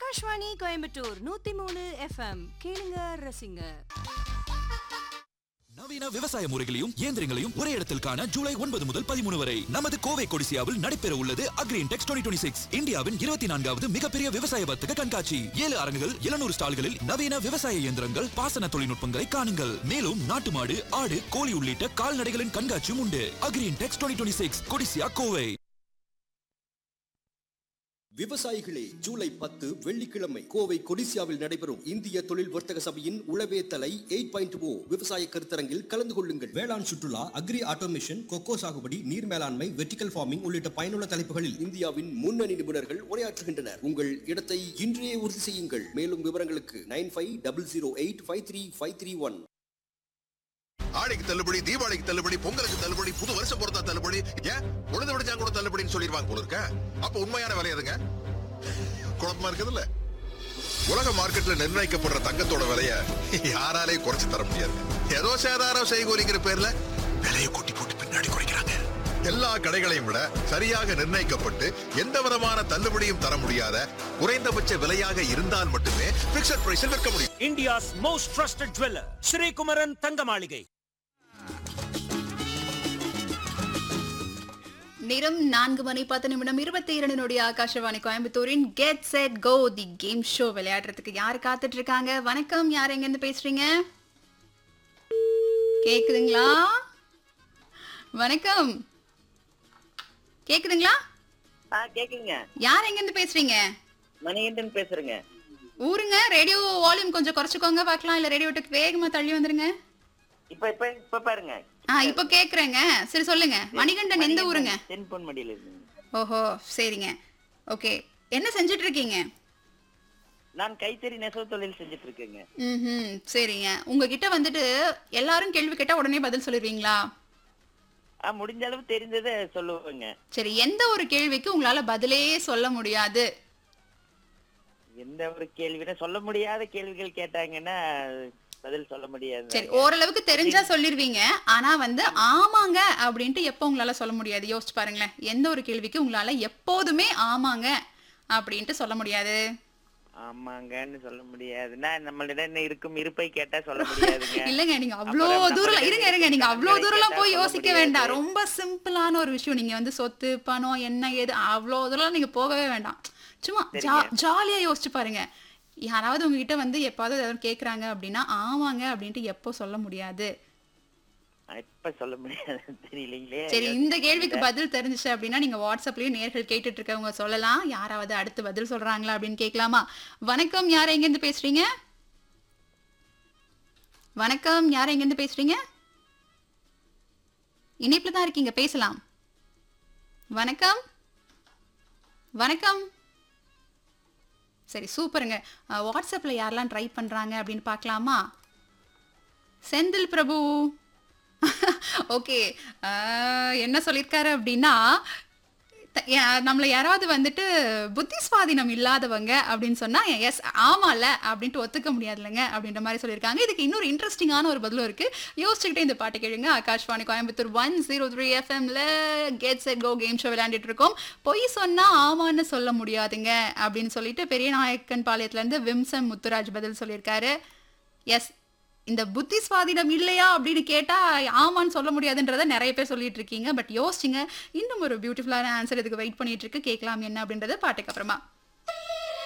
ஆகாஷ்வாணி கோயம்புத்தூர் நூத்தி மூணு எஃப்எம் கேளுங்க ரசிங்க நவீன விவசாய முறைகளையும் இயந்திரங்களையும் ஒரே இடத்தில் காண ஜூலை ஒன்பது முதல் பதிமூணு வரை நமது கோவை கொடிசியாவில் நடைபெற உள்ளது அக்ரீன் டெக்ஸ் டுவெண்ட்டி சிக்ஸ் இந்தியாவின் இருபத்தி நான்காவது மிகப்பெரிய விவசாய வர்த்தக கண்காட்சி ஏழு அரங்குகள் எழுநூறு ஸ்டால்களில் நவீன விவசாய இயந்திரங்கள் பாசன தொழில்நுட்பங்களை காணுங்கள் மேலும் நாட்டு மாடு ஆடு கோழி உள்ளிட்ட கால்நடைகளின் கண்காட்சியும் உண்டு Agri Intex twenty six Codissia Kovai விவசாயிகளே ஜூலை பத்து வெள்ளிக்கிழமை கோவை கொடிசியாவில் நடைபெறும் இந்திய தொழில் வர்த்தக சபையின் உளவே தலை எயிட் பாயிண்ட் ஓ விவசாய கருத்தரங்கில் கலந்து கொள்ளுங்கள் வேளாண் சுற்றுலா அக்ரி ஆட்டோமேஷன் கொக்கோ சாகுபடி நீர் மேலாண்மை வெர்டிகல் ஃபார்மிங் உள்ளிட்ட பயனுள்ள தலைப்புகளில் இந்தியாவின் முன்னணி நிபுணர்கள் உரையாற்றுகின்றனர் உங்கள் இடத்தை இன்றே உறுதி செய்யுங்கள் மேலும் விவரங்களுக்கு nine five double zero eight five three five three one ஆடிக்கு தள்ளுபடி தீபாவளிக்கு தள்ளுபடி பொங்கலுக்கு தள்ளுபடி புது வருஷம் பொறுத்தா தள்ளுபடி ஏன் உழுது விடுச்சா கூட தள்ளுபடின்னு சொல்லிடுவாங்க போல இருக்க அப்ப உண்மையான விலை எதுங்க குழப்பமா இருக்குதுல்ல உலக மார்க்கெட்ல நிர்ணயிக்கப்படுற தங்கத்தோட விலைய யாராலையும் குறைச்சு தர முடியாது ஏதோ சேதாரம் செய்கூலிங்கிற பேர்ல விலையை கூட்டி போட்டு பின்னாடி குறைக்கிறாங்க எல்லா கடைகளையும் விட சரியாக நிர்ணயிக்கப்பட்டு எந்த விதமான தள்ளுபடியும் தர முடியாத குறைந்தபட்ச விலையாக இருந்தால் மட்டுமே பிக்சட் பிரைஸில் விற்க முடியும் India's most trusted jeweler, Sri Kumaran Thangamaligai. நேரம் நான்கு மணி பத்து நிமிடம் இருபத்தி இரண்டு நொடி ஆகாஷவாணி கோயம்புத்தூரின் get set go the game show விளையாடுறதுக்கு யார் காத்துட்டு இருக்காங்க வணக்கம் யார் எங்க இருந்து பேசுறீங்க கேக்குதுங்களா வணக்கம் கேக்குதுங்களா ஆ கேக்குங்க யார் எங்க இருந்து பேசுறீங்க மணிகண்டன் பேசுறேங்க ஊருங்க ரேடியோ வால்யூம் கொஞ்சம் குறைச்சுக்கோங்க பார்க்கலாம் இல்ல ரேடியோ விட்டு வேகமா தள்ளி வந்துருங்க இப்ப இப்ப இப்ப பாருங்க ஆ இப்போ கேக்குறேங்க சரி சொல்லுங்க மணிகண்டன் எந்த ஊருங்க தென்பொன்மடியில இருந்து ஓஹோ சரிங்க ஓகே என்ன செஞ்சுட்டு இருக்கீங்க நான் கைத்தறி நெசவு தொழில் செஞ்சுட்டு இருக்கேங்க ம் சரிங்க உங்ககிட்ட வந்துட்டு எல்லாரும் கேள்வி கேட்டா உடனே பதில் சொல்லிடுவீங்களா ஆ முடிஞ்ச அளவு தெரிஞ்சதை சொல்லுவேங்க சரி எந்த ஒரு கேள்விக்கு உங்களால பதிலே சொல்ல முடியாது எந்த ஒரு கேள்வினா சொல்ல முடியாத கேள்விகள் கேட்டாங்கன்னா பதில் சொல்ல முடியாது சரி ஓரளவுக்கு தெரிஞ்சா சொல்லிருவீங்க ஆனா வந்து ஆமாங்க அப்படின்ட்டு எப்போ உங்களால சொல்ல முடியாது யோசிச்சு பாருங்களேன் எந்த ஒரு கேள்விக்கு உங்களால எப்போதுமே ஆமாங்க அப்படின்ட்டு சொல்ல முடியாது ஆமாங்கன்னு சொல்ல முடியாதுன்னா நம்மளிடம் என்ன இருக்கும் இருப்பை கேட்டா சொல்ல முடியாதுங்க இல்லங்க நீங்க அவ்வளோ அப்புறம் தூரம் நம்மளிடம் இருங்க இருங்க நீங்க இருக்கிற அவ்வளோ தகவலை தூரம்லாம் போய் கேட்டா யோசிக்க சொல்ல வேண்டாம் முடியாது. ரொம்ப சிம்பிளான ஒரு விஷயம் நீங்க வந்து சொத்து பணம் என்ன ஏது அவ்வளோ தூரம் நீங்க போகவே வேண்டாம் சும்மா ஜா ஜாலியா யோசிச்சு பாருங்க யாராவது உங்ககிட்ட வந்து எப்பாவது ஏதாவது கேக்குறாங்க அப்படின்னா ஆமாங்க அப்படின்ட்டு எப்போ சொல்ல முடியாது இப்ப சொல்ல முடியாது தெரியலீங்களே சரி இந்த கேள்விக்கு பதில் தெரிஞ்சுச்சு அப்படின்னா நீங்க வாட்ஸ்அப்லயும் நேர்கள் கேட்டுட்டு இருக்கவங்க சொல்லலாம் யாராவது அடுத்து பதில் சொல்றாங்களா அப்படின்னு கேட்கலாமா வணக்கம் யார் எங்க இருந்து பேசுறீங்க வணக்கம் யார் எங்க இருந்து பேசுறீங்க இணைப்புல தான் இருக்கீங்க பேசலாம் வணக்கம் வணக்கம் சரி சூப்பருங்க அஹ், வாட்ஸ்அப்ல யாரெல்லாம் ட்ரை பண்றாங்க அப்படின்னு பார்க்கலாமா செந்தில் பிரபு ஓகே என்ன சொல்லியிருக்காரு அப்படின்னா த- யா- நம்மள யாராவது வந்துட்டு புத்தி சுவாதீனம் இல்லாதவங்க அப்படின்னு சொன்னா எஸ் ஆமால அப்படின்ட்டு ஒத்துக்க முடியாதுலங்க அப்படின்ற மாதிரி சொல்லியிருக்காங்க இதுக்கு இன்னொரு இன்ட்ரெஸ்டிங்கான ஒரு பதிலும் இருக்கு யோசிச்சுக்கிட்டே இந்த பாட்டு கேளுங்க Akashvani Coimbatore one zero three எஃப்எம்ல get set go game show விளையாண்டுட்டு இருக்கோம் பொய் சொன்னா ஆமான்னு சொல்ல முடியாதுங்க அப்படின்னு சொல்லிட்டு பெரிய நாயக்கன் பாளையத்துல இருந்து விம்சம் முத்துராஜ் பதில் சொல்லியிருக்காரு எஸ் இந்த புத்தி சுவாதீனம் இல்லையா அப்படின்னு கேட்டா ஆமான்னு சொல்ல முடியாதுன்றத நிறைய பேர் சொல்லிட்டு இருக்கீங்க பட் யோசிச்சுங்க இன்னும் ஒரு பியூட்டிஃபுல்லான ஆன்சர் இதுக்கு வெயிட் பண்ணிட்டு இருக்கு கேட்கலாம் என்ன அப்படின்றத பாட்டுக்கு அப்புறமா